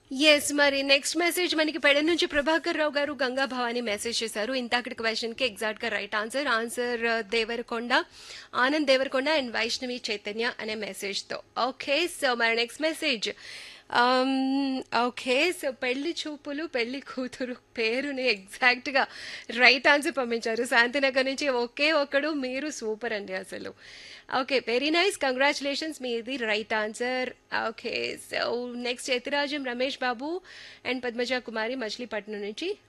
yes మరి next message మనకి పెడ నుంచి ప్రభాకర్ రావు గారు గంగా భవాని మెసేజ్ చేశారు ఇంతకటి క్వశ్చన్ కి ఎగ్జాక్ట్ గా right answer answer Devarakonda Anand Devarakonda and Vaishnavi Chaitanya అనే మెసేజ్ తో ఓకే సో మరి నెక్స్ట్ మెసేజ్ ఓకే సో పెళ్లి చూపులు పెళ్లి కూతురు పేరుని ఎగ్జాక్ట్ గా రైట్ ఆన్సర్ పంపించారు శాంతినగర్ నుంచి ఒకే ఒక్కడు మీరు సూపర్ అండి అసలు ఓకే వెరీ నైస్ కంగ్రాచులేషన్స్ మీది right answer okay so next Yathirajam Ramesh Babu and Padmaja Kumari Machilipatnam నుంచి